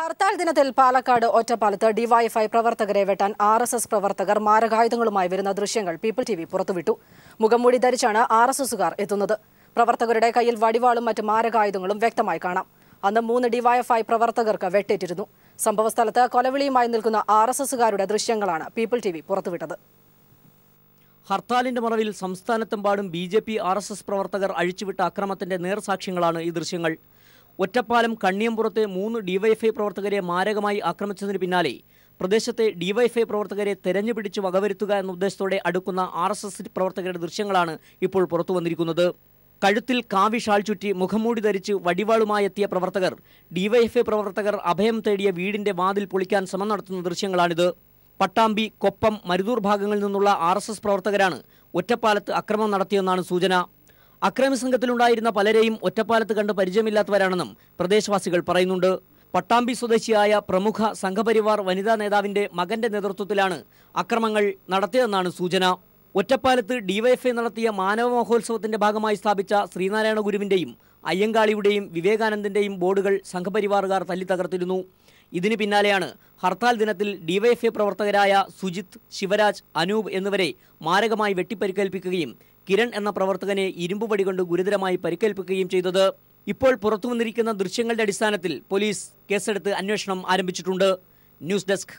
ഹർത്താൽ ദിനത്തിൽ പാലക്കാട് ഒറ്റപ്പാലത്ത് ഡിവൈഎഫ്ഐ പ്രവർത്തകരെ വെട്ടാൻ ആർ എസ് എസ് പ്രവർത്തകർ മാരകായുധങ്ങളുമായി വരുന്ന ദൃശ്യങ്ങൾ പീപ്പിൾ ടി വി പുറത്തുവിട്ടു മുഖംമൂടി ധരിച്ചാണ് ആർ എസ് എസുകാർ എത്തുന്നത് പ്രവർത്തകരുടെ കയ്യിൽ വടിവാളും മറ്റ് മാരകായുധങ്ങളും വ്യക്തമായി കാണാം അന്ന് മൂന്ന് ഡിവൈഎഫ്ഐ പ്രവർത്തകർക്ക് വെട്ടേറ്റിരുന്നു സംഭവസ്ഥലത്ത് കൊലവിളിയുമായി നിൽക്കുന്ന ആർ എസ് എസുകാരുടെ ദൃശ്യങ്ങളാണ് പീപ്പിൾ ടി വി പുറത്തുവിട്ടത് ഹർത്താലിന്റെ മറവിൽ സംസ്ഥാനത്തെമ്പാടും B J P R S S പ്രവർത്തകർ അഴിച്ചുവിട്ട അക്രമത്തിന്റെ നേർസാക്ഷ്യങ്ങളാണ് ഈ ദൃശ്യങ്ങൾ ഒറ്റപ്പാലം കണ്ണിയമ്പുറത്തെ മൂന്ന് ഡിവൈഎഫ്ഐ പ്രവർത്തകരെ മാരകമായി ആക്രമിച്ചതിന് പിന്നാലെ പ്രദേശത്തെ ഡിവൈഎഫ്ഐ പ്രവർത്തകരെ തെരഞ്ഞുപിടിച്ച് വകവരുത്തുക എന്ന ഉദ്ദേശത്തോടെ അടുക്കുന്ന ആർ എസ് എസ് പ്രവർത്തകരുടെ ദൃശ്യങ്ങളാണ് ഇപ്പോൾ പുറത്തു വന്നിരിക്കുന്നത് കഴുത്തിൽ കാവി ഷാൾ ചുറ്റി മുഖംമൂടി ധരിച്ച് വടിവാളുമായി എത്തിയ പ്രവർത്തകർ ഡിവൈഎഫ്ഐ പ്രവർത്തകർ അഭയം തേടിയ വീടിന്റെ വാതിൽ പൊളിക്കാൻ ശ്രമം നടത്തുന്ന ദൃശ്യങ്ങളാണിത് പട്ടാമ്പി കൊപ്പം മരുതൂർ ഭാഗങ്ങളിൽ നിന്നുള്ള ആർ എസ് എസ് പ്രവർത്തകരാണ് ഒറ്റപ്പാലത്ത് അക്രമം നടത്തിയെന്നാണ് സൂചന അക്രമി സംഘത്തിലുണ്ടായിരുന്ന പലരെയും ഒറ്റപ്പാലത്ത് കണ്ട് പരിചയമില്ലാത്തവരാണെന്നും പ്രദേശവാസികൾ പറയുന്നുണ്ട് പട്ടാമ്പി സ്വദേശിയായ പ്രമുഖ സംഘപരിവാർ വനിതാ നേതാവിന്റെ മകന്റെ നേതൃത്വത്തിലാണ് അക്രമങ്ങൾ നടത്തിയതെന്നാണ് സൂചന ഒറ്റപ്പാലത്ത് ഡിവൈഎഫ്ഐ നടത്തിയ മാനവ മഹോത്സവത്തിന്റെ ഭാഗമായി സ്ഥാപിച്ച ശ്രീനാരായണ ഗുരുവിന്റെയും അയ്യങ്കാളിയുടെയും വിവേകാനന്ദന്റെയും ബോർഡുകൾ സംഘപരിവാറുകാർ തല്ലിത്തകർത്തിരുന്നു ഇതിന് പിന്നാലെയാണ് ഹർത്താൽ ദിനത്തിൽ ഡിവൈഎഫ്ഐ പ്രവർത്തകരായ സുജിത് ശിവരാജ് അനൂപ് എന്നിവരെ മാരകമായി വെട്ടിപ്പരിക്കേൽപ്പിക്കുകയും കിരൺ എന്ന പ്രവർത്തകനെ ഇരുമ്പുപടി കൊണ്ട് ഗുരുതരമായി പരിക്കേൽപ്പിക്കുകയും ചെയ്തത് ഇപ്പോൾ പുറത്തുവന്നിരിക്കുന്ന ദൃശ്യങ്ങളുടെ അടിസ്ഥാനത്തിൽ പോലീസ് കേസെടുത്ത് അന്വേഷണം ആരംഭിച്ചിട്ടുണ്ട് ന്യൂസ് ഡെസ്ക്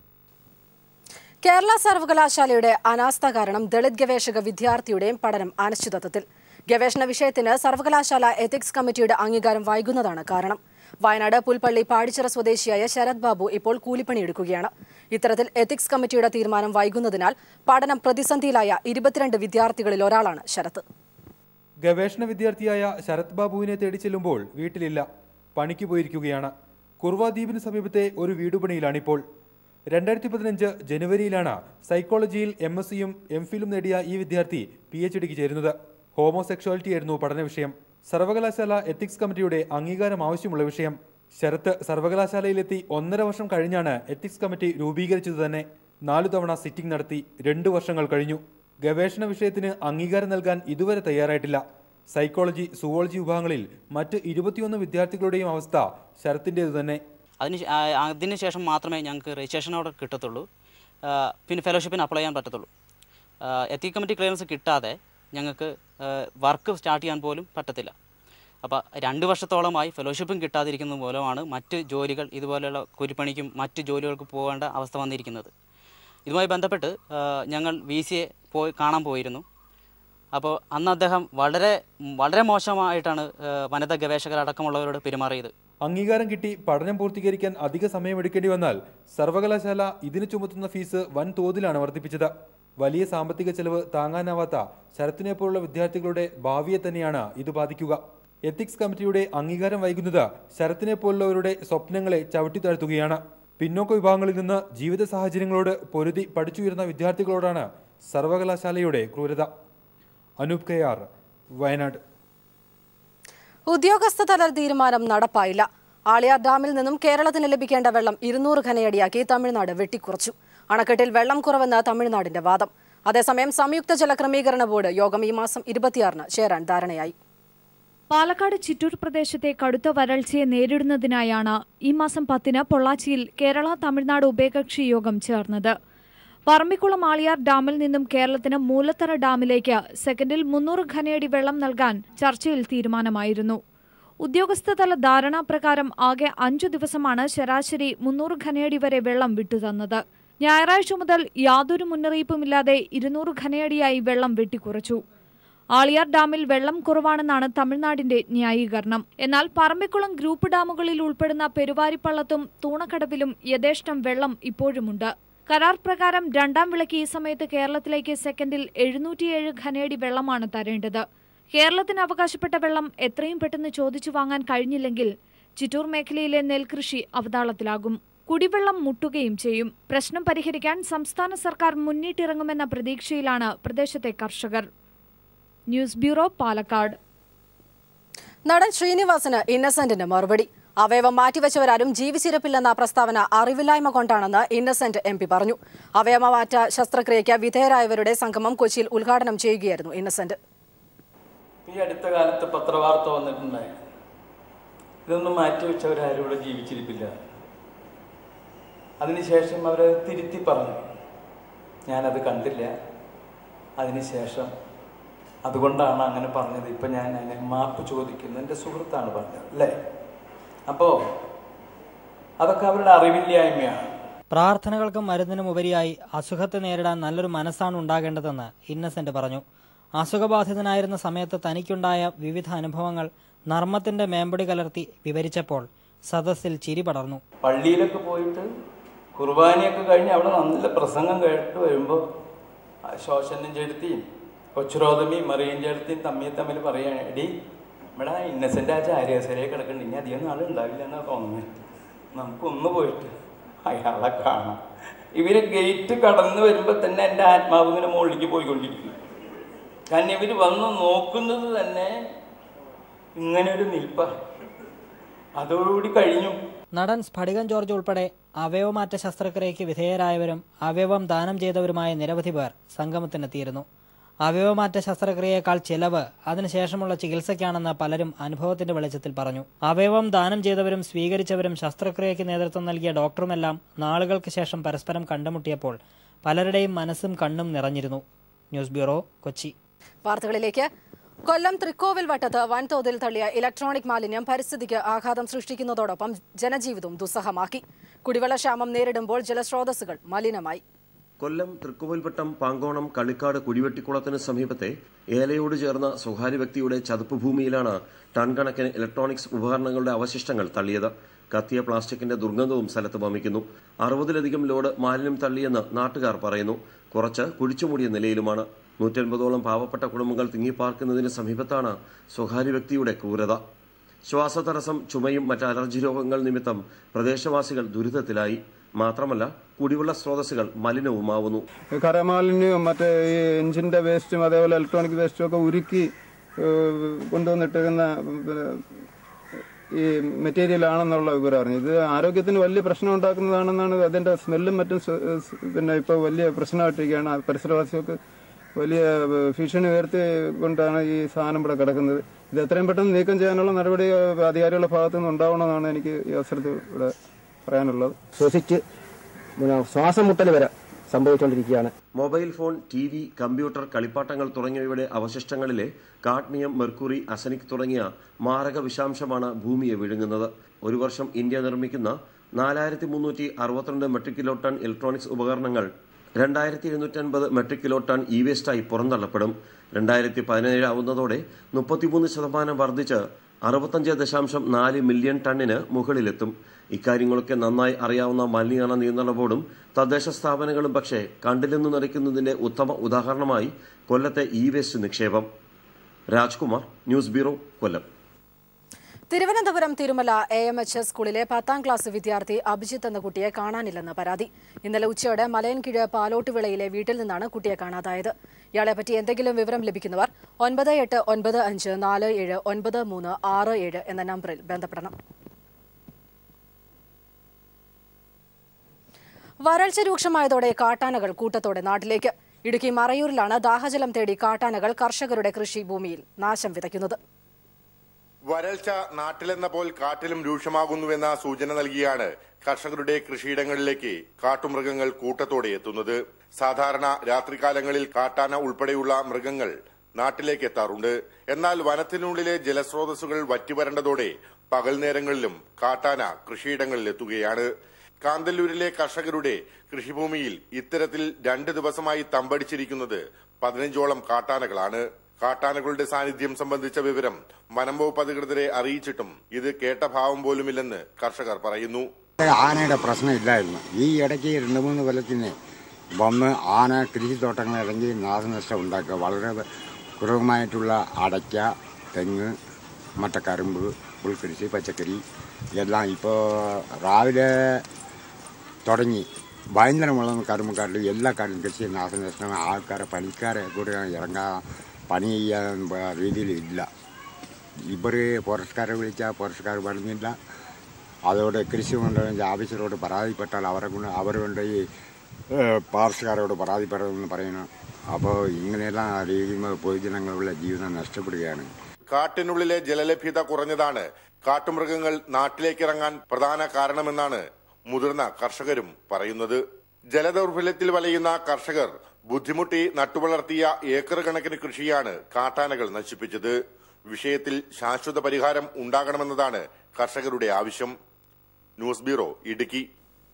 കേരള സർവകലാശാലയുടെ അനാസ്ഥ കാരണം ദളിത് ഗവേഷക വിദ്യാർത്ഥിയുടെയും പഠനം അനിശ്ചിതത്വത്തിൽ ഗവേഷണ വിഷയത്തിന് സർവകലാശാല എത്തിക്സ് കമ്മിറ്റിയുടെ അംഗീകാരം വൈകുന്നതാണ് കാരണം വയനാട് പുൽപ്പള്ളി പാടിച്ചിറ സ്വദേശിയായ ശരത് ബാബു ഇപ്പോൾ കൂലിപ്പണിയെടുക്കുകയാണ് ഇത്തരത്തിൽ എത്തിക്സ് കമ്മിറ്റിയുടെ തീരുമാനം വൈകുന്നതിനാൽ പഠനം പ്രതിസന്ധിയിലായ ഇരുപത്തിരണ്ട് വിദ്യാർത്ഥികളിൽ ഒരാളാണ് ശരത് ഗവേഷണ വിദ്യാർത്ഥിയായ ശരത് ബാബുവിനെ തേടി ചെല്ലുമ്പോൾ വീട്ടിലില്ല പണിക്ക് പോയിരിക്കുകയാണ് കുർവ ദ്വീപിന് സമീപത്തെ ഒരു വീടുപണിയിലാണിപ്പോൾ രണ്ടായിരത്തി പതിനഞ്ച് ജനുവരിയിലാണ് സൈക്കോളജിയിൽ എം എസ് സിയും എം ഫിലും നേടിയ ഈ വിദ്യാർത്ഥി പി എച്ച് ഡിക്ക് ചേരുന്നത് ഹോമോസെക്ഷുവാലിറ്റി ആയിരുന്നു പഠന വിഷയം സർവകലാശാല എത്തിക്സ് കമ്മിറ്റിയുടെ അംഗീകാരം ആവശ്യമുള്ള വിഷയം ശരത്ത് സർവകലാശാലയിലെത്തി ഒന്നര വർഷം കഴിഞ്ഞാണ് എത്തിക്സ് കമ്മിറ്റി രൂപീകരിച്ചത് തന്നെ നാലു തവണ സിറ്റിംഗ് നടത്തി രണ്ടു വർഷങ്ങൾ കഴിഞ്ഞു ഗവേഷണ വിഷയത്തിന് അംഗീകാരം നൽകാൻ ഇതുവരെ തയ്യാറായിട്ടില്ല സൈക്കോളജി സുവോളജി വിഭാഗങ്ങളിൽ മറ്റ് ഇരുപത്തിയൊന്ന് വിദ്യാർത്ഥികളുടെയും അവസ്ഥ ശരത്തിൻ്റേതു തന്നെ അതിന് ശേ- ആ- അതിന് ശേഷം മാത്രമേ ഞങ്ങൾക്ക് രജിസ്ട്രേഷൻ ഓർഡർ കിട്ടത്തുള്ളൂ ആ, പിന്നെ ഫെലോഷിപ്പിന് അപ്ലൈ ചെയ്യാൻ പറ്റത്തുള്ളൂ എത്തിക് കമ്മിറ്റി ക്ലിയറൻസ് കിട്ടാതെ ഞങ്ങൾക്ക് വർക്ക് സ്റ്റാർട്ട് ചെയ്യാൻ പോലും പറ്റത്തില്ല അപ്പോൾ രണ്ട് വർഷത്തോളമായി ഫെലോഷിപ്പും കിട്ടാതിരിക്കുന്നത് മൂലമാണ് മറ്റ് ജോലികൾ ഇതുപോലെയുള്ള കൂലിപ്പണിക്കും മറ്റ് ജോലികൾക്ക് പോകേണ്ട അവസ്ഥ വന്നിരിക്കുന്നത് ഇതുമായി ബന്ധപ്പെട്ട് ആ, ഞങ്ങൾ വി സിയെ പോയി കാണാൻ പോയിരുന്നു അപ്പോൾ അന്ന് അദ്ദേഹം വളരെ വളരെ മോശമായിട്ടാണ് ആ, വനിതാ ഗവേഷകരടക്കമുള്ളവരോട് പെരുമാറിയത് അംഗീകാരം കിട്ടി പഠനം പൂർത്തീകരിക്കാൻ അധിക സമയമെടുക്കേണ്ടി വന്നാൽ സർവകലാശാല ഇതിന് ചുമത്തുന്ന ഫീസ് വൻ തോതിലാണ് വർദ്ധിപ്പിച്ചത് വലിയ സാമ്പത്തിക ചെലവ് താങ്ങാനാവാത്ത ശരത്തിനെ പോലുള്ള വിദ്യാർത്ഥികളുടെ ഭാവിയെ തന്നെയാണ് ഇത് ബാധിക്കുക എത്തിക്സ് കമ്മിറ്റിയുടെ അംഗീകാരം വൈകുന്നത് ശരത്തിനെ പോലുള്ളവരുടെ സ്വപ്നങ്ങളെ ചവിട്ടിത്താഴ്ത്തുകയാണ് പിന്നോക്ക വിഭാഗങ്ങളിൽ നിന്ന് ജീവിത സാഹചര്യങ്ങളോട് പൊരുതി പഠിച്ചുയരുന്ന വിദ്യാർത്ഥികളോടാണ് സർവകലാശാലയുടെ ക്രൂരത അനൂപ് കെയാർ വയനാട് ഉദ്യോഗസ്ഥതല തീരുമാനം നടപ്പായില്ല ആളിയാർ ഡാമിൽ നിന്നും കേരളത്തിന് ലഭിക്കേണ്ട വെള്ളം ഇരുന്നൂറ് ഘനയടിയാക്കി തമിഴ്നാട് വെട്ടിക്കുറച്ചു അണക്കെട്ടിൽ വെള്ളം കുറവെന്ന് തമിഴ്നാടിന്റെ വാദം അതേസമയം സംയുക്ത ജല ക്രമീകരണ ബോർഡ് യോഗം ഈ മാസം ഇരുപത്തിയാറിന് ചേരാൻ ധാരണയായി പാലക്കാട് ചിറ്റൂർ പ്രദേശത്തെ കടുത്ത വരൾച്ചയെ നേരിടുന്നതിനായാണ് ഈ മാസം പത്തിന് പൊള്ളാച്ചിയിൽ കേരള തമിഴ്നാട് ഉഭയകക്ഷി യോഗം ചേർന്നത് പറമ്പിക്കുളം ആളിയാർ ഡാമിൽ നിന്നും കേരളത്തിന് മൂലത്തറ ഡാമിലേക്ക് സെക്കൻഡിൽ മുന്നൂറ് ഘനയടി വെള്ളം നൽകാൻ ചർച്ചയിൽ തീരുമാനമായിരുന്നു ഉദ്യോഗസ്ഥതല ധാരണാപ്രകാരം ആകെ അഞ്ചു ദിവസമാണ് ശരാശരി മുന്നൂറ് ഘനയടി വരെ വെള്ളം വിട്ടുതന്നത് ഞായറാഴ്ച മുതൽ യാതൊരു മുന്നറിയിപ്പുമില്ലാതെ ഇരുന്നൂറ് ഘനയടിയായി വെള്ളം വെട്ടിക്കുറച്ചു ആളിയാർ ഡാമിൽ വെള്ളം കുറവാണെന്നാണ് തമിഴ്നാടിന്റെ ന്യായീകരണം എന്നാൽ പറമ്പിക്കുളം ഗ്രൂപ്പ് ഡാമുകളിൽ ഉൾപ്പെടുന്ന പെരുവാരിപ്പള്ളത്തും തൂണക്കടവിലും യഥേഷ്ടം വെള്ളം ഇപ്പോഴുമുണ്ട് കരാർ പ്രകാരം രണ്ടാം വിളക്ക് ഈ സമയത്ത് കേരളത്തിലേക്ക് സെക്കൻഡിൽ എഴുന്നൂറ്റിയേഴ് ഘനയടി വെള്ളമാണ് തരേണ്ടത് കേരളത്തിന് അവകാശപ്പെട്ട വെള്ളം എത്രയും പെട്ടെന്ന് ചോദിച്ചു വാങ്ങാൻ കഴിഞ്ഞില്ലെങ്കിൽ ചിറ്റൂർ മേഖലയിലെ നെൽകൃഷി അവതാളത്തിലാകും കുടിവെള്ളം മുട്ടുകയും ചെയ്യും പ്രശ്നം പരിഹരിക്കാൻ സംസ്ഥാന സർക്കാർ മുന്നിട്ടിറങ്ങുമെന്ന പ്രതീക്ഷയിലാണ് പ്രദേശത്തെ കർഷകർ ന്യൂസ് ബ്യൂറോ പാലക്കാട് നടൻ ശ്രീനിവാസന് ഇന്നസെന്റിന് മറുപടി അവയവം മാറ്റിവെച്ചവരാരും ജീവിച്ചിരിപ്പില്ലെന്ന പ്രസ്താവന അറിവില്ലായ്മ കൊണ്ടാണെന്ന് ഇന്നസെന്റ് എം പി പറഞ്ഞു അവയവമാറ്റ ശസ്ത്രക്രിയയ്ക്ക് വിധേയരായവരുടെ സംഗമം കൊച്ചിയിൽ ഉദ്ഘാടനം ചെയ്യുകയായിരുന്നു ഇന്നസെന്റ് ഈ അടുത്ത കാലത്ത് പത്രവാർത്ത വന്നിട്ടുണ്ടായിരുന്നു ഇതൊന്നും മാറ്റിവെച്ചവരാരും ഇവിടെ ജീവിച്ചിരിപ്പില്ല അതിനുശേഷം അവർ തിരുത്തി പറഞ്ഞു ഞാനത് കണ്ടില്ല അതിനുശേഷം അതുകൊണ്ടാണ് അങ്ങനെ പറഞ്ഞത് ഇപ്പം ഞാൻ അതിന് മാപ്പ് ചോദിക്കുന്നു എൻ്റെ സുഹൃത്താണ് പറഞ്ഞത് അല്ലേ അപ്പോൾ അതൊക്കെ അവരുടെ അറിവില്ലായ്മയാണ് പ്രാർത്ഥനകൾക്കും മരുന്നിനും ഉപരിയായി അസുഖത്തെ നേരിടാൻ നല്ലൊരു മനസ്സാണ് ഉണ്ടാകേണ്ടതെന്ന് ഇന്നസെന്റ് പറഞ്ഞു അസുഖബാധിതനായിരുന്ന സമയത്ത് തനിക്കുണ്ടായ വിവിധ അനുഭവങ്ങൾ നർമ്മത്തിന്റെ മേമ്പൊടി കലർത്തി വിവരിച്ചപ്പോൾ സദസ്സിൽ ചിരി പടർന്നു പള്ളിയിലൊക്കെ പോയിട്ട് കുർബാനയൊക്കെ കഴിഞ്ഞ് അവിടെ നല്ല പ്രസംഗം കേട്ട് വരുമ്പോൾ ശോശനും ചെടുത്തിയും കൊച്ചുരോതമിയും മറിയും ചെടുത്തിയും തമ്മിൽ തമ്മിൽ പറയുകയാണ് എടി ഇവിടെ ഇന്നസെൻ്റ് ആ ചാരിയാസരയെ കിടക്കുന്നുണ്ട് ഇനി അധികം നാൾ ഉണ്ടാവില്ല എന്നാണ് തോന്നുന്നത് നമുക്കൊന്ന് പോയിട്ട് അയാളെ കാണാം ഇവര് ഗേറ്റ് കടന്നു വരുമ്പോൾ തന്നെ എൻ്റെ ആത്മാവ് ഇങ്ങനെ മുകളിലേക്ക് പോയിക്കൊണ്ടിരിക്കും കാരണം ഇവർ വന്ന് നോക്കുന്നത് തന്നെ ഇങ്ങനെ ഒരു നിൽപ്പാണ് അതോടുകൂടി കഴിഞ്ഞു നടൻ സ്ഫടികൻ ജോർജ് ഉൾപ്പെടെ അവയവമാറ്റ ശസ്ത്രക്രിയയ്ക്ക് വിധേയരായവരും അവയവം ദാനം ചെയ്തവരുമായ നിരവധി പേർ സംഗമത്തിനെത്തിയിരുന്നു അവയവമാറ്റ ശസ്ത്രക്രിയയേക്കാൾ ചിലവ് അതിനുശേഷമുള്ള ചികിത്സയ്ക്കാണെന്ന് പലരും അനുഭവത്തിന്റെ വെളിച്ചത്തിൽ പറഞ്ഞു അവയവം ദാനം ചെയ്തവരും സ്വീകരിച്ചവരും ശസ്ത്രക്രിയയ്ക്ക് നേതൃത്വം നൽകിയ ഡോക്ടറുമെല്ലാം നാളുകൾക്ക് ശേഷം പരസ്പരം കണ്ടുമുട്ടിയപ്പോൾ പലരുടെയും മനസ്സും കണ്ണും നിറഞ്ഞിരുന്നു ന്യൂസ് ബ്യൂറോ കൊച്ചി വാർത്തകളിലേക്ക് കൊല്ലം തൃക്കോവിൽ വട്ടത്ത് വൻതോതിൽ തള്ളിയ ഇലക്ട്രോണിക് മാലിന്യം പരിസ്ഥിതിക്ക് ആഘാതം സൃഷ്ടിക്കുന്നതോടൊപ്പം ജനജീവിതവും ദുസ്സഹമാക്കി കുടിവെള്ളക്ഷാമം നേരിടുമ്പോൾ ജലസ്രോതസ്സുകൾ മലിനമായി കൊല്ലം തൃക്കുവൽവട്ടം പാങ്കോണം കളിക്കാട് കുടിവെട്ടിക്കുളത്തിന് സമീപത്തെ ഏലയോട് ചേർന്ന സ്വകാര്യ വ്യക്തിയുടെ ചതുപ്പ് ഭൂമിയിലാണ് ടൺ കണക്കിന് ഇലക്ട്രോണിക്സ് ഉപകരണങ്ങളുടെ അവശിഷ്ടങ്ങൾ തള്ളിയത് കത്തിയ പ്ലാസ്റ്റിക്കിന്റെ ദുർഗന്ധവും സ്ഥലത്ത് വമിക്കുന്നു അറുപതിലധികം ലോഡ് മാലിന്യം തള്ളിയെന്ന് നാട്ടുകാർ പറയുന്നു കുറച്ച് കുഴിച്ചുമൂടിയ നിലയിലുമാണ് നൂറ്റൻപതോളം പാവപ്പെട്ട കുടുംബങ്ങൾ തിങ്ങിപ്പാർക്കുന്നതിന് സമീപത്താണ് സ്വകാര്യ വ്യക്തിയുടെ ക്രൂരത ശ്വാസതടസ്സം ചുമയും മറ്റ് അലർജി രോഗങ്ങൾ നിമിത്തം പ്രദേശവാസികൾ ദുരിതത്തിലായി മാത്രമല്ല കുടിവെള്ള സ്രോതസ്സുകൾ മലിനവുമാവുന്നു കരമാലിന്യവും മറ്റേ ഈ എഞ്ചിന്റെ വേസ്റ്റും അതേപോലെ ഇലക്ട്രോണിക് വേസ്റ്റും ഒക്കെ ഉരുക്കി ഏഹ്, കൊണ്ടുവന്നിട്ടിരുന്ന പിന്നെ, ഈ മെറ്റീരിയൽ ആണെന്നുള്ള വിവരം അറിഞ്ഞു ഇത് ആരോഗ്യത്തിന് വലിയ പ്രശ്നം ഉണ്ടാക്കുന്നതാണെന്നാണ് അതിന്റെ സ്മെല്ലും മറ്റും സ്- സ് പിന്നെ ഇപ്പോൾ വലിയ പ്രശ്നമായിട്ടിരിക്കുകയാണ് ആ പരിസരവാസികൾക്ക് വലിയ ഏഹ്, ഭീഷണി ഉയർത്തി കൊണ്ടാണ് ഈ സാധനം ഇവിടെ കിടക്കുന്നത് ഇത് എത്രയും പെട്ടെന്ന് നീക്കം ചെയ്യാനുള്ള നടപടി ഏഹ്, അധികാരികളുടെ ഭാഗത്തു നിന്ന് ഉണ്ടാവണമെന്നാണ് എനിക്ക് ഈ അവസരത്തിൽ ഇവിടെ പറയാനുള്ളത് ശ്വസിച്ച് പിന്നെ ശ്വാസം മുട്ടൽ വരെ സംഭവിച്ചുകൊണ്ടിരിക്കുകയാണ് mobile phone T V computer കളിപ്പാട്ടങ്ങൾ തുടങ്ങിയവയുടെ അവശിഷ്ടങ്ങളിലെ കാഡ്മിയം മെർക്കുറി അസനിക് തുടങ്ങിയ മാരക വിഷാംശമാണ് ഭൂമിയെ വിഴുങ്ങുന്നത് ഒരു വർഷം ഇന്ത്യ നിർമ്മിക്കുന്ന നാലായിരത്തി മുന്നൂറ്റി അറുപത്തിരണ്ട് മെട്രിക് കിലോ ടൺ ഇലക്ട്രോണിക്സ് ഉപകരണങ്ങൾ രണ്ടായിരത്തി എഴുന്നൂറ്റൻപത് മെട്രിക് കിലോ ടൺ ഇ വേസ്റ്റായി പുറന്തള്ളപ്പെടും രണ്ടായിരത്തി പതിനേഴ് ആവുന്നതോടെ മുപ്പത്തിമൂന്ന് ശതമാനം വർദ്ധിച്ച് അറുപത്തഞ്ച് ദശാംശം നാല് മില്യൺ ടണ്ണിന് മുകളിലെത്തും ഇക്കാര്യങ്ങളൊക്കെ നന്നായി അറിയാവുന്ന മലിനീകരണ നിയന്ത്രണ ബോർഡും തദ്ദേശ സ്ഥാപനങ്ങളും പക്ഷേ കണ്ടില്ലെന്നു നടിക്കുന്നതിന്റെ ഉത്തമ ഉദാഹരണമായി കൊല്ലത്തെ ഇ വേസ്റ്റ് നിക്ഷേപം Rajkumar news bureau Kollam Thiruvananthapuram Thirumala A M H S സ്കൂളിലെ പത്താം ക്ലാസ് വിദ്യാർത്ഥി അഭിജിത്ത് എന്ന കുട്ടിയെ കാണാനില്ലെന്ന് പരാതി ഇന്നലെ ഉച്ചയോടെ മലയൻകീഴ് പാലോട്ടുവിളയിലെ വീട്ടിൽ നിന്നാണ് കുട്ടിയെ കാണാതായത് ഇയാളെപ്പറ്റി എന്തെങ്കിലും വിവരം ലഭിക്കുന്നവർ ഒൻപത് എട്ട് ഒൻപത് അഞ്ച് നാല് ഏഴ് ഒൻപത് മൂന്ന് ആറ് ഏഴ് എന്ന നമ്പറിൽ ബന്ധപ്പെടണം വരൾച്ച രൂക്ഷമായതോടെ കാട്ടാനകൾ കൂട്ടത്തോടെ നാട്ടിലേക്ക് ഇടുക്കി മറയൂരിലാണ് ദാഹജലം തേടി കാട്ടാനകൾ കർഷകരുടെ കൃഷിഭൂമിയിൽ നാശം വിതയ്ക്കുന്നത് വരൾച്ച നാട്ടിലെന്ന പോൽ കാട്ടിലും രൂക്ഷമാകുന്നുവെന്ന സൂചന നൽകിയാണ് കർഷകരുടെ കൃഷിയിടങ്ങളിലേക്ക് കാട്ടുമൃഗങ്ങൾ കൂട്ടത്തോടെ എത്തുന്നത് സാധാരണ രാത്രികാലങ്ങളിൽ കാട്ടാന ഉൾപ്പെടെയുള്ള മൃഗങ്ങൾ നാട്ടിലേക്ക് എത്താറുണ്ട് എന്നാൽ വനത്തിനുള്ളിലെ ജലസ്രോതസ്സുകൾ വറ്റിവരേണ്ടതോടെ പകൽ നേരങ്ങളിലും കാട്ടാന കൃഷിയിടങ്ങളിൽ എത്തുകയാണ് കാന്തല്ലൂരിലെ കർഷകരുടെ കൃഷിഭൂമിയിൽ ഇത്തരത്തിൽ രണ്ട് ദിവസമായി തമ്പടിച്ചിരിക്കുന്നത് പതിനഞ്ചോളം കാട്ടാനകളാണ് കാട്ടാനകളുടെ സാന്നിധ്യം സംബന്ധിച്ച വിവരം വനം വകുപ്പ് അധികൃതരെ അറിയിച്ചിട്ടും ഇത് കേട്ട ഭാവം പോലുമില്ലെന്ന് കർഷകർ പറയുന്നു ആനയുടെ പ്രശ്നമില്ലായിരുന്നു ഈ ഇടയ്ക്ക് രണ്ട് മൂന്ന് കൊല്ലത്തിന് വന്ന് ആന കൃഷിത്തോട്ടങ്ങൾ ഇറങ്ങി നാശനഷ്ടം ഉണ്ടാക്കുക വളരെ കുറവുമായിട്ടുള്ള അടയ്ക്ക തെങ്ങ് മട്ടക്കറുമ്പ് പുൽക്കൃഷി പച്ചക്കറി എല്ലാം ഇപ്പോൾ രാവിലെ തുടങ്ങി ഭയങ്കരമുള്ള കറുമ്പക്കാട്ടിലും എല്ലാ കാട്ടിലും കൃഷി നാശനഷ്ടം ആൾക്കാരെ പണിക്കാരെ കൂടെ ഇറങ്ങാൻ പണി ചെയ്യാൻ രീതിയിൽ ഇല്ല ഇവർ ഫോറസ്റ്റുകാരെ വിളിച്ചാൽ ഫോറസ്റ്റുകാർ വരുന്നില്ല അതോടെ കൃഷി കൊണ്ട് ആഫീസറോട് പരാതിപ്പെട്ടാൽ അവരെ കൊണ്ട് അവർ കൊണ്ട് ഈ പാർഷകാരോട് പരാതിപ്പെടണമെന്ന് പറയുന്നു അപ്പോൾ ഇങ്ങനെയെല്ലാം രീതിയിൽ പൊതുജനങ്ങളുടെ ജീവിതം നഷ്ടപ്പെടുകയാണ് കാട്ടിനുള്ളിലെ ജലലഭ്യത കുറഞ്ഞതാണ് കാട്ടുമൃഗങ്ങൾ നാട്ടിലേക്ക് ഇറങ്ങാൻ പ്രധാന കാരണമെന്നാണ് മുതിർന്ന കർഷകരും പറയുന്നത് ജലദൗർബല്യത്തിൽ വലയുന്ന കർഷകർ ബുദ്ധിമുട്ടി നട്ടുവളർത്തിയ ഏക്കർ കണക്കിന് കൃഷിയാണ് കാട്ടാനകൾ നശിപ്പിച്ചത് വിഷയത്തിൽ ശാശ്വത പരിഹാരം ഉണ്ടാകണമെന്നതാണ് കർഷകരുടെ ആവശ്യം news bureau Idukki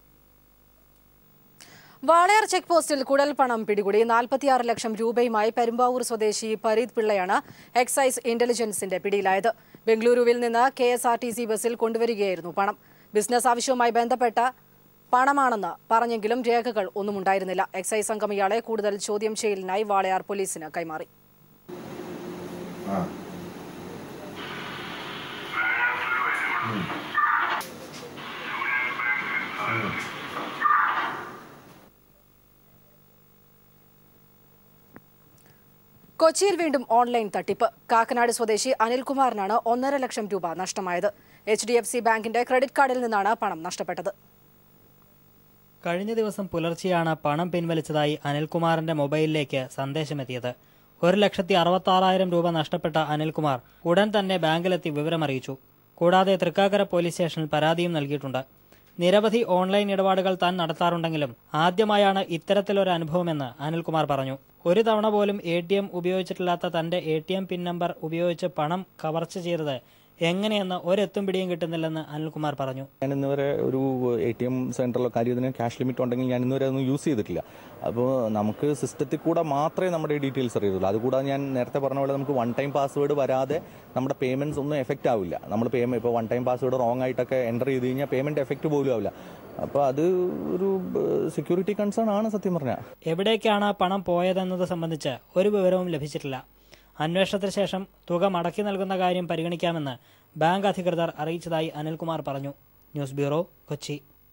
Walayar check പോസ്റ്റിൽ കുഴൽപ്പണം പിടികൂടി നാൽപ്പത്തിയാറ് ലക്ഷം രൂപയുമായി പെരുമ്പാവൂർ സ്വദേശി പരീത് പിള്ളയാണ് എക്സൈസ് ഇന്റലിജൻസിന്റെ പിടിയിലായത് ബംഗളൂരുവിൽ നിന്ന് K S R T C ബസ്സിൽ കൊണ്ടുവരികയായിരുന്നു പണം ബിസിനസ് ആവശ്യവുമായി ബന്ധപ്പെട്ട പണമാണെന്ന് പറഞ്ഞെങ്കിലും രേഖകൾ ഒന്നും ഉണ്ടായിരുന്നില്ല എക്സൈസ് സംഘം ഇയാളെ കൂടുതൽ ചോദ്യം ചെയ്യലിനായി വാളയാർ പോലീസിന് കൈമാറി കൊച്ചിയിൽ വീണ്ടും ഓൺലൈൻ തട്ടിപ്പ് കാക്കനാട് സ്വദേശി അനിൽകുമാറിനാണ് ഒന്നര ലക്ഷം രൂപ നഷ്ടമായത് എച്ച് ഡി എഫ് സി ബാങ്കിന്റെ ക്രെഡിറ്റ് കാർഡിൽ നിന്നാണ് പണം നഷ്ടപ്പെട്ടത് കഴിഞ്ഞ ദിവസം പുലർച്ചെയാണ് പണം പിൻവലിച്ചതായി അനിൽകുമാറിന്റെ മൊബൈലിലേക്ക് സന്ദേശമെത്തിയത് ഒരു ലക്ഷത്തി അറുപത്താറായിരം രൂപ നഷ്ടപ്പെട്ട അനിൽകുമാർ ഉടൻ തന്നെ ബാങ്കിലെത്തി വിവരമറിയിച്ചു കൂടാതെ തൃക്കാക്കര പോലീസ് സ്റ്റേഷനിൽ പരാതിയും നൽകിയിട്ടുണ്ട് നിരവധി ഓൺലൈൻ ഇടപാടുകൾ താൻ നടത്താറുണ്ടെങ്കിലും ആദ്യമായാണ് ഇത്തരത്തിലൊരു അനുഭവമെന്ന് അനിൽകുമാർ പറഞ്ഞു ഒരു തവണ പോലും എ ടി എം ഉപയോഗിച്ചിട്ടില്ലാത്ത തന്റെ A T M pin number ഉപയോഗിച്ച് പണം കവർച്ച ചെയ്തത് എങ്ങനെയെന്ന് ഒരെത്തും പിടിയും കിട്ടുന്നില്ലെന്ന് അനിൽകുമാർ പറഞ്ഞു ഞാൻ ഇന്നുവരെ ഒരു എ ടി എം സെൻറ്ററിലോ കാര്യത്തിന് ക്യാഷ് ലിമിറ്റ് ഉണ്ടെങ്കിൽ ഞാൻ ഇന്നുവരെ അതൊന്നും യൂസ് ചെയ്തിട്ടില്ല അപ്പോൾ നമുക്ക് സിസ്റ്റത്തിൽ കൂടെ മാത്രമേ നമ്മുടെ ഡീറ്റെയിൽസ് അറിയുള്ളൂ അതുകൂടാതെ ഞാൻ നേരത്തെ പറഞ്ഞ പോലെ നമുക്ക് വൺ ടൈം പാസ്വേഡ് വരാതെ നമ്മുടെ പേയ്മെൻറ്റ്സ് ഒന്നും എഫക്റ്റ് ആവില്ല നമ്മൾ പേയ്മെൻറ്റ് ഇപ്പോൾ വൺ ടൈം പാസ്വേഡ് റോങ് ആയിട്ടൊക്കെ എൻ്റർ ചെയ്ത് കഴിഞ്ഞാൽ പേയ്മെൻറ്റ് എഫക്റ്റ് പോലും ആവില്ല അപ്പോൾ അത് ഒരു സെക്യൂരിറ്റി കൺസേൺ ആണ് സത്യം പറഞ്ഞാൽ എവിടേക്കാണ് പണം പോയതെന്നത് സംബന്ധിച്ച് ഒരു വിവരവും ലഭിച്ചിട്ടില്ല അന്വേഷണത്തിന് ശേഷം തുക മടക്കി നൽകുന്ന കാര്യം പരിഗണിക്കാമെന്ന് ബാങ്ക് അധികൃതർ അറിയിച്ചതായി അനിൽകുമാർ പറഞ്ഞു ന്യൂസ് ബ്യൂറോ കൊച്ചി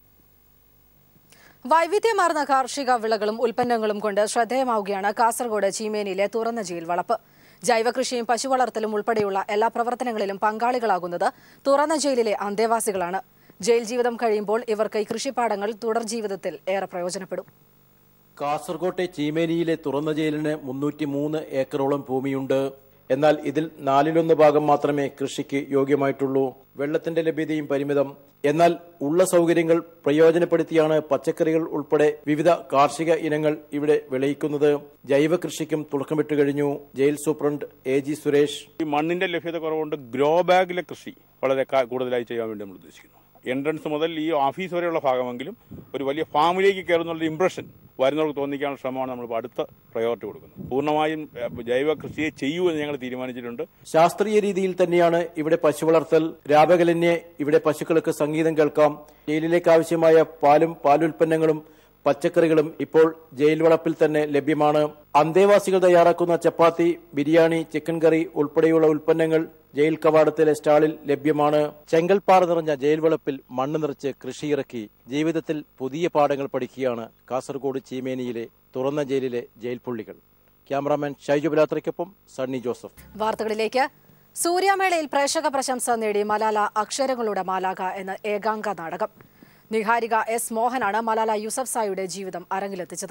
വൈവിധ്യമാർന്ന കാർഷിക വിളകളും ഉൽപ്പന്നങ്ങളും കൊണ്ട് ശ്രദ്ധേയമാവുകയാണ് കാസർഗോഡ് ചീമേനിയിലെ തുറന്ന ജയിൽ വളപ്പ് ജൈവകൃഷിയും പശുവളർത്തലും ഉൾപ്പെടെയുള്ള എല്ലാ പ്രവർത്തനങ്ങളിലും പങ്കാളികളാകുന്നത് തുറന്ന ജയിലിലെ അന്തേവാസികളാണ് ജയിൽ ജീവിതം കഴിയുമ്പോൾ ഇവർക്ക് ഈ കൃഷിപ്പാടങ്ങൾ തുടർ ജീവിതത്തിൽ ഏറെ പ്രയോജനപ്പെടും കാസർകോട്ടെ ചീമേനിയിലെ തുറന്ന ജയിലിന് മുന്നൂറ്റി മൂന്ന് ഏക്കറോളം ഭൂമിയുണ്ട് എന്നാൽ ഇതിൽ നാലിലൊന്ന് ഭാഗം മാത്രമേ കൃഷിക്ക് യോഗ്യമായിട്ടുള്ളൂ വെള്ളത്തിന്റെ ലഭ്യതയും പരിമിതം എന്നാൽ ഉള്ള സൗകര്യങ്ങൾ പ്രയോജനപ്പെടുത്തിയാണ് പച്ചക്കറികൾ ഉൾപ്പെടെ വിവിധ കാർഷിക ഇനങ്ങൾ ഇവിടെ വിളയിക്കുന്നത് ജൈവ കൃഷിക്കും തുടക്കമിട്ട് കഴിഞ്ഞു jail superintendent A G Suresh ഈ മണ്ണിന്റെ ലഭ്യത കുറവുകൊണ്ട് ഗ്രോ ബാഗിലെ കൃഷി വളരെ ക- കൂടുതലായി ചെയ്യാൻ വേണ്ടി നമ്മൾ ഉദ്ദേശിക്കുന്നു എൻട്രൻസ് മുതൽ ഈ ഓഫീസ് വരെയുള്ള ഭാഗമെങ്കിലും ഒരു വലിയ ഫാമിലേക്ക് കയറുന്നുള്ള ഇംപ്രഷൻ വരുന്നവർക്ക് തോന്നിക്കാനുള്ള ശ്രമമാണ് നമ്മൾ ഇപ്പോൾ അടുത്ത പ്രയോറിറ്റി കൊടുക്കുന്നത് പൂർണ്ണമായും ഏഹ്, ജൈവ കൃഷിയെ ചെയ്യൂ എന്ന് ഞങ്ങൾ തീരുമാനിച്ചിട്ടുണ്ട് ശാസ്ത്രീയ രീതിയിൽ തന്നെയാണ് ഇവിടെ പശു വളർത്തൽ രാപകലന്യെ ഇവിടെ പശുക്കൾക്ക് സംഗീതം കേൾക്കാം ജയിലിലേക്ക് ആവശ്യമായ പാലും പാലുൽപ്പന്നങ്ങളും പച്ചക്കറികളും ഇപ്പോൾ ജയിൽ വളപ്പിൽ തന്നെ ലഭ്യമാണ് അന്തേവാസികൾ തയ്യാറാക്കുന്ന ചപ്പാത്തി ബിരിയാണി ചിക്കൻ കറി ഉൾപ്പെടെയുള്ള ഉൽപ്പന്നങ്ങൾ ജയിൽ കവാടത്തിലെ സ്റ്റാളിൽ ലഭ്യമാണ് ചെങ്കൽപ്പാറ നിറഞ്ഞ ജയിൽ വളപ്പിൽ മണ്ണ് നിറച്ച് കൃഷിയിറക്കി ജീവിതത്തിൽ പുതിയ പാഠങ്ങൾ പഠിക്കുകയാണ് കാസർഗോഡ് ചീമേനിയിലെ തുറന്ന ജയിലിലെ ജയിൽ പുള്ളികൾ ക്യാമറാമാൻ ഷൈജു ബലാത്രയ്ക്കൊപ്പം സണ്ണി ജോസഫ് വാർത്തകളിലേക്ക് സൂര്യമേളയിൽ പ്രേക്ഷക പ്രശംസ നേടി മലാല അക്ഷരങ്ങളുടെ മാലാക എന്ന ഏകാംഗ നാടകം നിഹാരിക എസ് മോഹനാണ് മലാല യൂസഫ് സായിയുടെ ജീവിതം അരങ്ങിലെത്തിച്ചത്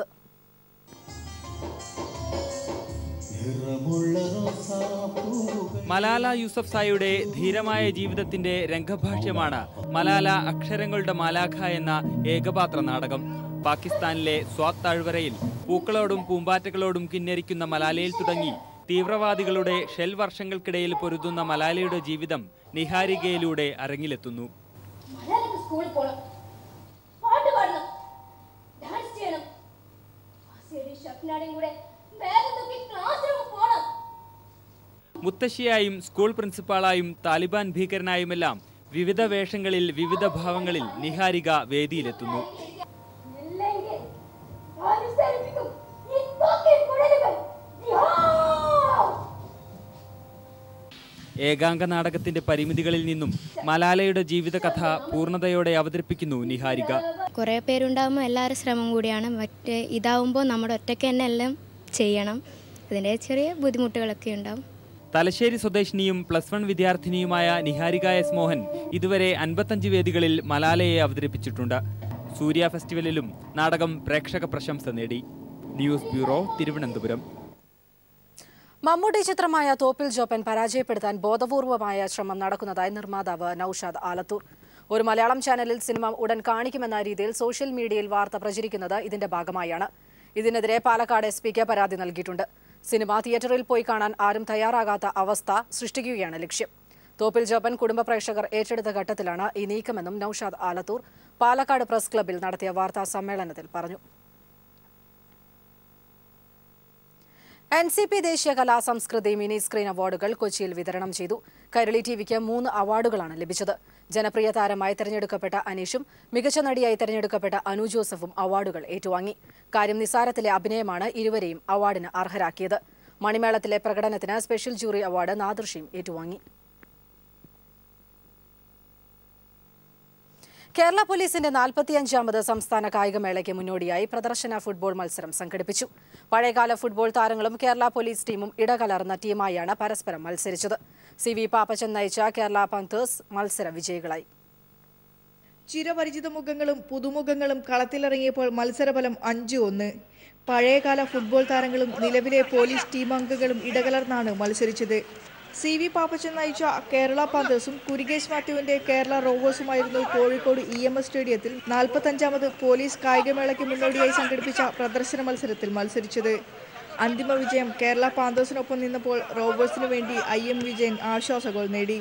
മലാല യൂസഫ് സായിയുടെ ധീരമായ ജീവിതത്തിന്റെ രംഗഭാഷ്യമാണ് മലാല അക്ഷരങ്ങളുടെ മാലാഖ എന്ന ഏകപാത്ര നാടകം പാകിസ്ഥാനിലെ സ്വാത് താഴ്വരയിൽ പൂക്കളോടും പൂമ്പാറ്റകളോടും കിന്നരിക്കുന്ന മലാലയിൽ തുടങ്ങി തീവ്രവാദികളുടെ ഷെൽ വർഷങ്ങൾക്കിടയിൽ പൊരുതുന്ന മലാലയുടെ ജീവിതം നിഹാരികയിലൂടെ അരങ്ങിലെത്തുന്നു മലയാളത്തിൽ സ്കൂളിൽ പോണം പാട്ട് പാടണം ഡാൻസ് ചെയ്യണം ആസിയുടെയും ഷഫ്നാടെയും കൂടെ ബാഗ് തൂക്കി ക്ലാസ് റൂമിൽ പോണം മുത്തശ്ശിയായും സ്കൂൾ പ്രിൻസിപ്പാളായും താലിബാൻ ഭീകരനായുമെല്ലാം വിവിധ വേഷങ്ങളിൽ വിവിധ ഭാവങ്ങളിൽ നിഹാരിക വേദിയിലെത്തുന്നു ഇല്ലെങ്കിൽ അനുസരിപ്പിക്കും ഈ തോക്കിൻ കുഴലുകൾ ജിഹാദ്! ഏകാംഗ നാടകത്തിന്റെ പരിമിതികളിൽ നിന്നും മലാലയുടെ ജീവിതകഥ പൂർണ്ണതയോടെ അവതരിപ്പിക്കുന്നു നിഹാരിക കുറേ പേരുണ്ടാകുമ്പോൾ എല്ലാവരും ശ്രമം കൂടിയാണ് മറ്റേ ഇതാവുമ്പോൾ നമ്മുടെ ഒറ്റയ്ക്ക് തന്നെ എല്ലാം ചെയ്യണം അതിൻ്റെ ചെറിയ ബുദ്ധിമുട്ടുകളൊക്കെ ഉണ്ടാവും തലശ്ശേരി സ്വദേശിനിയും പ്ലസ് വൺ വിദ്യാർത്ഥിനിയുമായ നിഹാരിക എസ് മോഹൻ ഇതുവരെ അൻപത്തഞ്ച് വേദികളിൽ മലാലയെ അവതരിപ്പിച്ചിട്ടുണ്ട് സൂര്യ ഫെസ്റ്റിവലിലും നാടകം പ്രേക്ഷക പ്രശംസ നേടി ന്യൂസ് ബ്യൂറോ തിരുവനന്തപുരം മമ്മൂട്ടി ചിത്രമായ തോപ്പിൽ ജോപ്പൻ പരാജയപ്പെടുത്താൻ ബോധപൂർവമായ ശ്രമം നടക്കുന്നതായി നിർമ്മാതാവ് നൌഷാദ് ആലത്തൂർ ഒരു മലയാളം ചാനലിൽ സിനിമ ഉടൻ കാണിക്കുമെന്ന രീതിയിൽ സോഷ്യൽ മീഡിയയിൽ വാർത്ത പ്രചരിക്കുന്നത് ഇതിന്റെ ഭാഗമായാണ് ഇതിനെതിരെ പാലക്കാട് എസ് പിക്ക് പരാതി നൽകിയിട്ടുണ്ട് സിനിമ തിയേറ്ററിൽ പോയി കാണാൻ ആരും തയ്യാറാകാത്ത അവസ്ഥ സൃഷ്ടിക്കുകയാണ് ലക്ഷ്യം തോപ്പിൽ ജോപ്പൻ കുടുംബ പ്രേക്ഷകർ ഏറ്റെടുത്ത ഘട്ടത്തിലാണ് ഈ നീക്കമെന്നും നൌഷാദ് ആലത്തൂർ പാലക്കാട് പ്രസ് ക്ലബ്ബിൽ നടത്തിയ വാർത്താ സമ്മേളനത്തിൽ പറഞ്ഞു എൻ സി പി ദേശീയ കലാ സംസ്കൃതി മിനി സ്ക്രീൻ അവാർഡുകൾ കൊച്ചിയിൽ വിതരണം ചെയ്തു കൈരളി ടിവിക്ക് മൂന്ന് അവാർഡുകളാണ് ലഭിച്ചത് ജനപ്രിയ താരമായി തെരഞ്ഞെടുക്കപ്പെട്ട അനീഷും മികച്ച നടിയായി തെരഞ്ഞെടുക്കപ്പെട്ട അനു ജോസഫും അവാർഡുകൾ ഏറ്റുവാങ്ങി കാര്യം നിസാരത്തിലെ അഭിനയമാണ് ഇരുവരെയും അവാർഡിന് അർഹരാക്കിയത് മണിമേളത്തിലെ പ്രകടനത്തിന് സ്പെഷ്യൽ ജൂറി അവാർഡ് നാദൃഷിയും ഏറ്റുവാങ്ങി കേരള പോലീസിന്റെ നാൽപ്പത്തിയഞ്ചാമത് സംസ്ഥാന കായികമേളയ്ക്ക് മുന്നോടിയായി പ്രദർശന ഫുട്ബോൾ മത്സരം സംഘടിപ്പിച്ചു പഴയകാല ഫുട്ബോൾ താരങ്ങളും കേരള പോലീസ് ടീമും ഇടകലർന്ന ടീമായാണ് പരസ്പരം മത്സരിച്ചത് സി വി പാപ്പച്ചൻ നയിച്ച കേരള പന്തേഴ്സ് മത്സര വിജയികളായി ചിരപരിചിത മുഖങ്ങളും പുതുമുഖങ്ങളും കളത്തിലിറങ്ങിയപ്പോൾ മത്സരഫലം അഞ്ച് ഒന്ന് പഴയകാല ഫുട്ബോൾ താരങ്ങളും നിലവിലെ പോലീസ് ടീം അംഗങ്ങളും ഇടകലർന്നാണ് മത്സരിച്ചത് സി വി പാപ്പച്ചൻ നയിച്ച കേരള പാന്തേഴ്സും കുരികേശ് മാത്യുവിന്റെ കേരള റോവേഴ്സുമായിരുന്നു കോഴിക്കോട് ഇ എം എസ് സ്റ്റേഡിയത്തിൽ നാൽപ്പത്തഞ്ചാമത് പോലീസ് കായികമേളയ്ക്ക് മുന്നോടിയായി സംഘടിപ്പിച്ച പ്രദർശന മത്സരത്തിൽ മത്സരിച്ചത് അന്തിമ വിജയം കേരള പാന്തേഴ്സിനൊപ്പം നിന്നപ്പോൾ റോവേഴ്സിനു വേണ്ടി ഐ എം വിജയൻ ആശ്വാസ ഗോൾ നേടി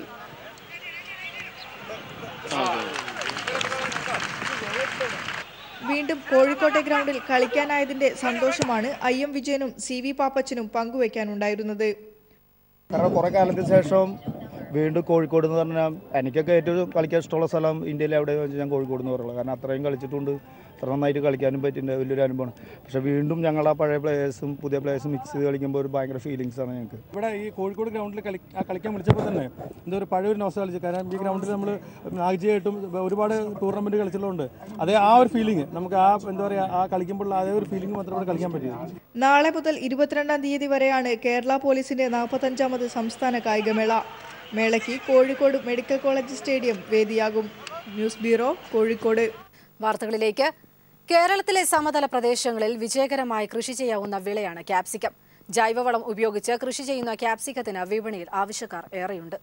വീണ്ടും കോഴിക്കോട്ടെ ഗ്രൗണ്ടിൽ കളിക്കാനായതിന്റെ സന്തോഷമാണ് ഐ എം വിജയനും സി വി പാപ്പച്ചനും പങ്കുവയ്ക്കാനുണ്ടായിരുന്നത് കാരണം കുറേ കാലത്തിന് ശേഷം വീണ്ടും കോഴിക്കോട് എന്ന് പറഞ്ഞാൽ എനിക്കൊക്കെ ഏറ്റവും കളിക്കാൻ ഇഷ്ടമുള്ള സ്ഥലം ഇന്ത്യയിലെ എവിടെ വെച്ചാൽ ഞാൻ കോഴിക്കോട് എന്ന് പറയുള്ളത് കാരണം അത്രയും കളിച്ചിട്ടുണ്ട് അത്ര നന്നായിട്ട് കളിക്കാനും പറ്റിയിട്ടുണ്ട് വലിയൊരു അനുഭവമാണ് പക്ഷേ വീണ്ടും ഞങ്ങൾ ആ പഴയ പ്ലേയേഴ്സും പുതിയ പ്ലേയേഴ്സും മിക്സ് ചെയ്ത് കളിക്കുമ്പോൾ ഒരു ഭയങ്കര ഫീലിങ്സ് ആണ് ഞങ്ങൾക്ക് ഇവിടെ ഈ കോഴിക്കോട് ഗ്രൗണ്ടിൽ കളി ആ കളിക്കാൻ വിളിച്ചപ്പോൾ തന്നെ എന്തോ ഒരു പഴയൊരു നോസ് കളിച്ചു കാരണം ഈ ഗ്രൗണ്ടിൽ നമ്മൾ നാഗജിയായിട്ടും ഒരുപാട് ടൂർണമെൻറ്റ് കളിച്ചിട്ടുള്ളതുകൊണ്ട് അതേ ആ ഒരു ഫീലിംഗ് നമുക്ക് ആ എന്താ പറയുക ആ കളിക്കുമ്പോൾ അതേ ഒരു ഫീലിംഗ് മാത്രമേ ഇവിടെ കളിക്കാൻ പറ്റിയത് നാളെ മുതൽ ഇരുപത്തിരണ്ടാം തീയതി വരെയാണ് കേരള പോലീസിന്റെ നാൽപ്പത്തഞ്ചാമത് സംസ്ഥാന കായികമേള മേളയ്ക്ക് കോഴിക്കോട് മെഡിക്കൽ കോളേജ് സ്റ്റേഡിയം വേദിയാകും ന്യൂസ് ബ്യൂറോ കോഴിക്കോട് വാർത്തകളിലേക്ക് കേരളത്തിലെ സമതല പ്രദേശങ്ങളിൽ വിജയകരമായി കൃഷി ചെയ്യാവുന്ന വിളയാണ് ക്യാപ്സിക്കം ജൈവവളം ഉപയോഗിച്ച് കൃഷി ചെയ്യുന്ന ക്യാപ്സിക്കത്തിന് വിപണിയിൽ ആവശ്യക്കാർ ഏറെയുണ്ട്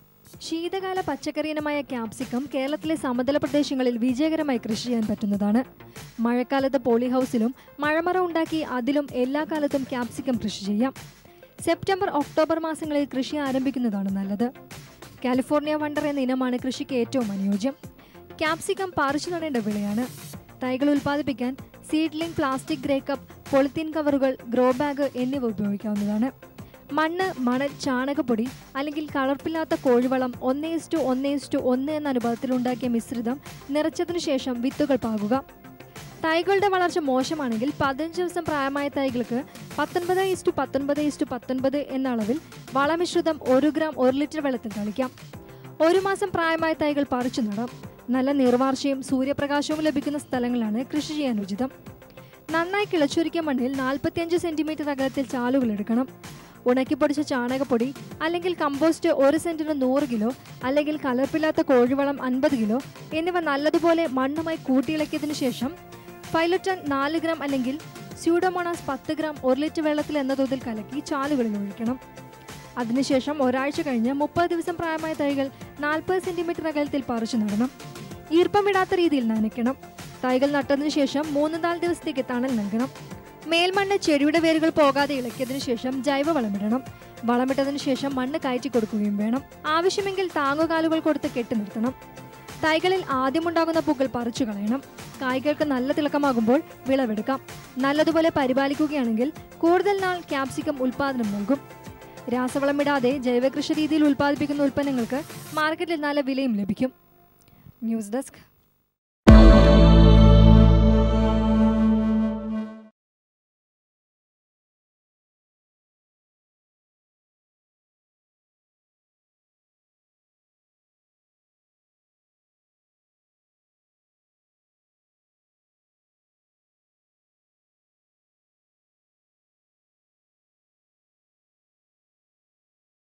ശീതകാല പച്ചക്കറി ഇനമായ ക്യാപ്സിക്കം കേരളത്തിലെ സമതല പ്രദേശങ്ങളിൽ വിജയകരമായി കൃഷി ചെയ്യാൻ പറ്റുന്നതാണ് മഴക്കാലത്ത് പോളി ഹൗസിലും മഴമറ ഉണ്ടാക്കി അതിലും എല്ലാ കാലത്തും ക്യാപ്സിക്കം കൃഷി ചെയ്യാം സെപ്റ്റംബർ ഒക്ടോബർ മാസങ്ങളിൽ കൃഷി ആരംഭിക്കുന്നതാണ് നല്ലത് കാലിഫോർണിയ വണ്ടർ എന്ന ഇനമാണ് കൃഷിക്ക് ഏറ്റവും അനുയോജ്യം ക്യാപ്സിക്കം പറിച്ചു നടേണ്ട വിളയാണ് തൈകൾ ഉൽപ്പാദിപ്പിക്കാൻ seedling plastic grey cup polythene കവറുകൾ ഗ്രോ ബാഗ് എന്നിവ ഉപയോഗിക്കാവുന്നതാണ് മണ്ണ് മണൽ ചാണകപ്പൊടി അല്ലെങ്കിൽ കളർപ്പില്ലാത്ത കോഴിവളം ഒന്ന് ഇസ്റ്റു ഒന്ന് ഇസ്റ്റു ഒന്ന് എന്ന അനുപാതത്തിൽ ഉണ്ടാക്കിയ മിശ്രിതം നിറച്ചതിനു ശേഷം വിത്തുകൾ പാകുക തൈകളുടെ വളർച്ച മോശമാണെങ്കിൽ പതിനഞ്ച് ദിവസം പ്രായമായ തൈകൾക്ക് പത്തൊൻപത് ഇസ്റ്റു പത്തൊൻപത് ഇസ്റ്റു പത്തൊൻപത് എന്ന അളവിൽ വളമിശ്രിതം ഒരു ഗ്രാം ഒരു ലിറ്റർ വെള്ളത്തിൽ തളിക്കാം ഒരു മാസം പ്രായമായ തൈകൾ പറിച്ചു നടാം നല്ല നീർവാർച്ചയും സൂര്യപ്രകാശവും ലഭിക്കുന്ന സ്ഥലങ്ങളാണ് കൃഷി ചെയ്യാൻ ഉചിതം നന്നായി കിളച്ചൊരുക്കിയ മണ്ണിൽ നാൽപ്പത്തിയഞ്ച് സെന്റിമീറ്റർ അകലത്തിൽ ചാലുകൾ എടുക്കണം ഉണക്കിപ്പൊടിച്ച ചാണകപ്പൊടി അല്ലെങ്കിൽ കമ്പോസ്റ്റ് ഒരു സെന്റിന് നൂറ് കിലോ അല്ലെങ്കിൽ കലർപ്പില്ലാത്ത കോഴിവളം അൻപത് കിലോ എന്നിവ നല്ലതുപോലെ മണ്ണുമായി കൂട്ടിയിളക്കിയതിനു ശേഷം ഫൈലറ്റൺ നാല് ഗ്രാം അല്ലെങ്കിൽ സ്യൂഡോമോണാസ് പത്ത് ഗ്രാം ഒരു ലിറ്റർ വെള്ളത്തിൽ എന്ന തോതിൽ കലക്കി ചാലുകളിൽ ഒഴിക്കണം അതിനുശേഷം ഒരാഴ്ച കഴിഞ്ഞ് മുപ്പത് ദിവസം പ്രായമായ തൈകൾ നാൽപ്പത് സെന്റിമീറ്റർ അകലത്തിൽ പറിച്ചു നടണം ഈർപ്പമിടാത്ത രീതിയിൽ നനയ്ക്കണം തൈകൾ നട്ടതിനു ശേഷം മൂന്ന് നാല് ദിവസത്തേക്ക് തണൽ നൽകണം മേൽമണ്ണ് ചെടിയുടെ വേരുകൾ പോകാതെ ഇളക്കിയതിനു ശേഷം ജൈവ വളമിടണം വളമിട്ടതിനു ശേഷം മണ്ണ് കയറ്റി കൊടുക്കുകയും വേണം ആവശ്യമെങ്കിൽ താങ്ങുകാലുകൾ കൊടുത്ത് കെട്ടി നിർത്തണം തൈകളിൽ ആദ്യമുണ്ടാകുന്ന പൂക്കൾ പറിച്ചു കളയണം കായ്കൾക്ക് നല്ല തിളക്കമാകുമ്പോൾ വിളവെടുക്കാം നല്ലതുപോലെ പരിപാലിക്കുകയാണെങ്കിൽ കൂടുതൽ നാൾ ക്യാപ്സിക്കം ഉൽപാദനം നൽകും രാസവളമിടാതെ ജൈവകൃഷി രീതിയിൽ ഉൽപ്പാദിപ്പിക്കുന്ന ഉൽപ്പന്നങ്ങൾക്ക് മാർക്കറ്റിൽ നല്ല വിലയും ലഭിക്കും ന്യൂസ് ഡെസ്ക്